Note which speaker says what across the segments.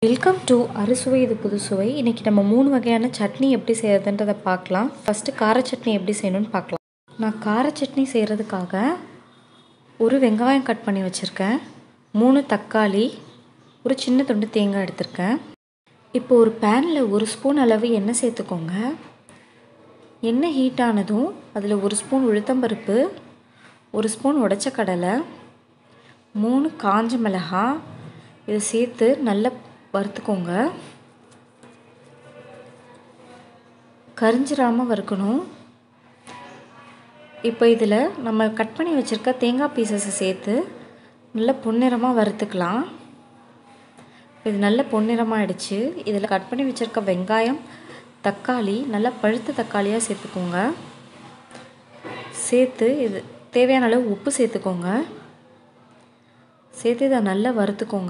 Speaker 1: welcome to அறுசுவை இது புதுசுவை இன்றைக்கி நம்ம மூணு வகையான சட்னி எப்படி செய்கிறதுன்றதை பார்க்கலாம் ஃபஸ்ட்டு கார சட்னி எப்படி செய்யணும்னு பார்க்கலாம் நான் கார சட்னி செய்கிறதுக்காக ஒரு வெங்காயம் கட் பண்ணி வச்சுருக்கேன் மூணு தக்காளி ஒரு சின்ன துண்டு தேங்காய் எடுத்திருக்கேன் இப்போ ஒரு பேனில் ஒரு ஸ்பூன் அளவு எண்ணெய் சேர்த்துக்கோங்க எண்ணெய் ஹீட் ஆனதும் அதில் ஒரு ஸ்பூன் உளுத்தம்பருப்பு ஒரு ஸ்பூன் உடச்ச கடலை மூணு காஞ்ச மிளகாய் இதை சேர்த்து நல்லா வறுத்துக்கோங்க கரிஞ்சிராமல் வறுக்கணும் இப்போ இதில் நம்ம கட் பண்ணி வச்சுருக்க தேங்காய் பீசஸை சேர்த்து நல்லா பொன்னிறமாக வறுத்துக்கலாம் இது நல்ல பொன்னிறமாகிடுச்சு இதில் கட் பண்ணி வச்சுருக்க வெங்காயம் தக்காளி நல்லா பழுத்த தக்காளியாக சேர்த்துக்கோங்க சேர்த்து இது தேவையான அளவு உப்பு சேர்த்துக்கோங்க சேர்த்து இதை நல்லா வறுத்துக்கோங்க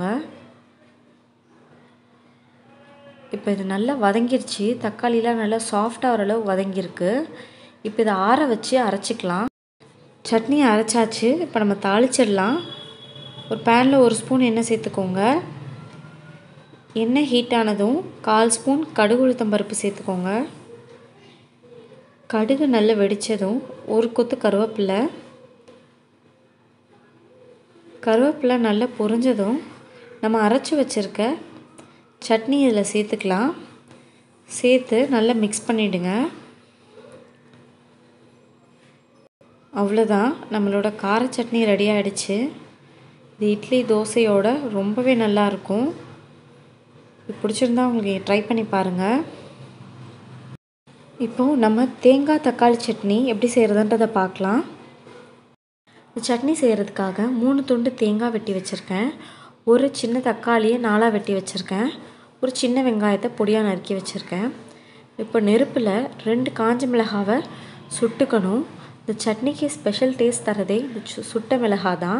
Speaker 1: இப்போ இது நல்லா வதங்கிருச்சு தக்காளிலாம் நல்லா சாஃப்டாக ஓரளவு வதங்கியிருக்கு இப்போ இதை ஆற வச்சு அரைச்சிக்கலாம் சட்னி அரைச்சாச்சு இப்போ நம்ம தாளிச்சிடலாம் ஒரு பேனில் ஒரு ஸ்பூன் எண்ணெய் சேர்த்துக்கோங்க எண்ணெய் ஹீட் ஆனதும் கால் ஸ்பூன் கடுகு உளுத்தம் பருப்பு சேர்த்துக்கோங்க கடுகு நல்லா வெடித்ததும் ஒரு கொத்து கருவேப்பிலை கருவேப்பிலை நல்லா பொரிஞ்சதும் நம்ம அரைச்சி வச்சுருக்க சட்னி இதில் சேர்த்துக்கலாம் சேர்த்து நல்லா மிக்ஸ் பண்ணிவிடுங்க அவ்வளோதான் நம்மளோட கார சட்னி ரெடி ஆகிடுச்சு இது இட்லி தோசையோட ரொம்பவே நல்லாயிருக்கும் பிடிச்சிருந்தா உங்களுக்கு ட்ரை பண்ணி பாருங்கள் இப்போது நம்ம தேங்காய் தக்காளி சட்னி எப்படி செய்கிறதுன்றதை பார்க்கலாம் இந்த சட்னி செய்கிறதுக்காக மூணு துண்டு தேங்காய் வெட்டி வச்சுருக்கேன் ஒரு சின்ன தக்காளியை நாலாக வெட்டி வச்சுருக்கேன் ஒரு சின்ன வெங்காயத்தை பொடியாக நறுக்கி வச்சுருக்கேன் இப்போ நெருப்பில் ரெண்டு காஞ்ச மிளகாவை சுட்டுக்கணும் இந்த சட்னிக்கு ஸ்பெஷல் டேஸ்ட் தரதே இந்த சுட்ட மிளகா தான்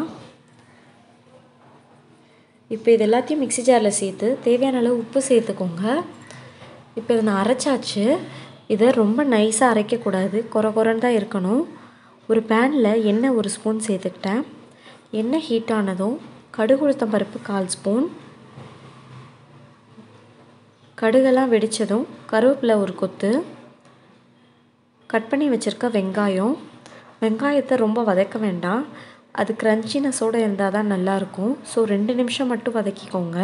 Speaker 1: இப்போ இது எல்லாத்தையும் மிக்சி ஜாரில் சேர்த்து தேவையான அளவு உப்பு சேர்த்துக்கோங்க இப்போ இதை நான் அரைச்சாச்சு இதை ரொம்ப நைஸாக அரைக்கக்கூடாது குறை குறைன்னு தான் இருக்கணும் ஒரு பேனில் எண்ணெய் ஒரு ஸ்பூன் சேர்த்துக்கிட்டேன் எண்ணெய் ஹீட் ஆனதும் கடுகு உளுத்தம் பருப்பு கால் ஸ்பூன் கடுகெல்லாம் வெடித்ததும் கருவேப்பிலை ஒரு கொத்து கட் பண்ணி வச்சுருக்க வெங்காயம் வெங்காயத்தை ரொம்ப வதக்க வேண்டாம் அது க்ரன்ச்சினஸோடு இருந்தால் தான் நல்லாயிருக்கும் ஸோ ரெண்டு நிமிஷம் மட்டும் வதக்கிக்கோங்க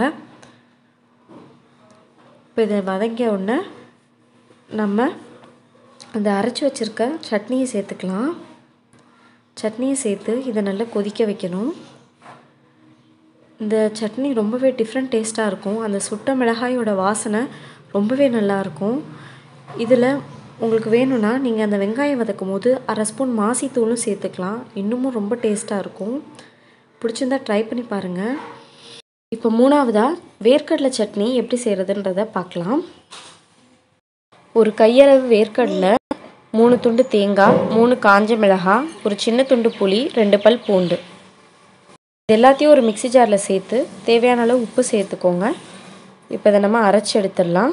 Speaker 1: இப்போ இதை வதங்கிய உடனே நம்ம அந்த அரைச்சி வச்சுருக்க சட்னியை சேர்த்துக்கலாம் சட்னியை சேர்த்து இதை நல்லா கொதிக்க வைக்கணும் இந்த சட்னி ரொம்பவே டிஃப்ரெண்ட் டேஸ்ட்டாக இருக்கும் அந்த சுட்ட மிளகாயோட வாசனை ரொம்பவே நல்லாயிருக்கும் இதில் உங்களுக்கு வேணும்னா நீங்கள் அந்த வெங்காயம் வதக்கும் போது அரை ஸ்பூன் மாசித்தூளும் சேர்த்துக்கலாம் இன்னமும் ரொம்ப டேஸ்ட்டாக இருக்கும் பிடிச்சிருந்தா ட்ரை பண்ணி பாருங்கள் இப்போ மூணாவதாக வேர்க்கடலை சட்னி எப்படி செய்கிறதுன்றதை பார்க்கலாம் ஒரு கையளவு வேர்க்கடலை மூணு துண்டு தேங்காய் மூணு காஞ்ச மிளகாய் ஒரு சின்ன துண்டு புளி ரெண்டு பல் பூண்டு இது எல்லாத்தையும் ஒரு மிக்சி ஜாரில் சேர்த்து தேவையான அளவு உப்பு சேர்த்துக்கோங்க இப்போ இதை நம்ம அரைச்சி எடுத்துடலாம்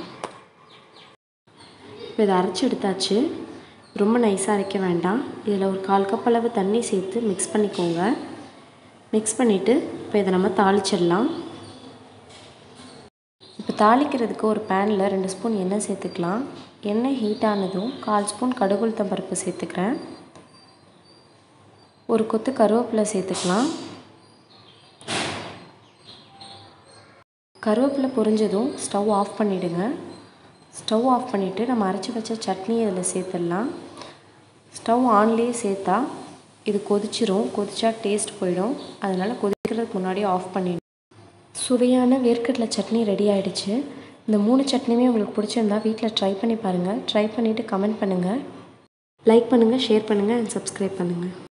Speaker 1: இப்போ இதை அரைச்சி எடுத்தாச்சு ரொம்ப நைஸாக அரைக்க வேண்டாம் இதில் ஒரு கால் கப் அளவு தண்ணி சேர்த்து மிக்ஸ் பண்ணிக்கோங்க மிக்ஸ் பண்ணிவிட்டு இப்போ இதை நம்ம தாளிச்சிடலாம் இப்போ தாளிக்கிறதுக்கு ஒரு பேனில் ரெண்டு ஸ்பூன் எண்ணெய் சேர்த்துக்கலாம் எண்ணெய் ஹீட் ஆனதும் கால் ஸ்பூன் கடுகுளுத்தம் பருப்பு சேர்த்துக்கிறேன் ஒரு கொத்து கருவேப்பிலை சேர்த்துக்கலாம் கருவேப்பிலை பொரிஞ்சதும் ஸ்டவ் ஆஃப் பண்ணிவிடுங்க ஸ்டவ் ஆஃப் பண்ணிவிட்டு நம்ம அரைச்சி வச்ச சட்னி இதில் சேர்த்துடலாம் ஸ்டவ் ஆன்லேயே சேர்த்தா இது கொதிச்சிரும் கொதிச்சா டேஸ்ட் போயிடும் அதனால் கொதிக்கிறதுக்கு முன்னாடி ஆஃப் பண்ணிவிடும் சுவையான வேர்க்கடலை சட்னி ரெடி ஆகிடுச்சு இந்த மூணு சட்னியுமே உங்களுக்கு பிடிச்சிருந்தா வீட்டில் ட்ரை பண்ணி பாருங்கள் ட்ரை பண்ணிவிட்டு கமெண்ட் பண்ணுங்கள் லைக் பண்ணுங்கள் ஷேர் பண்ணுங்கள் அண்ட் சப்ஸ்கிரைப் பண்ணுங்கள்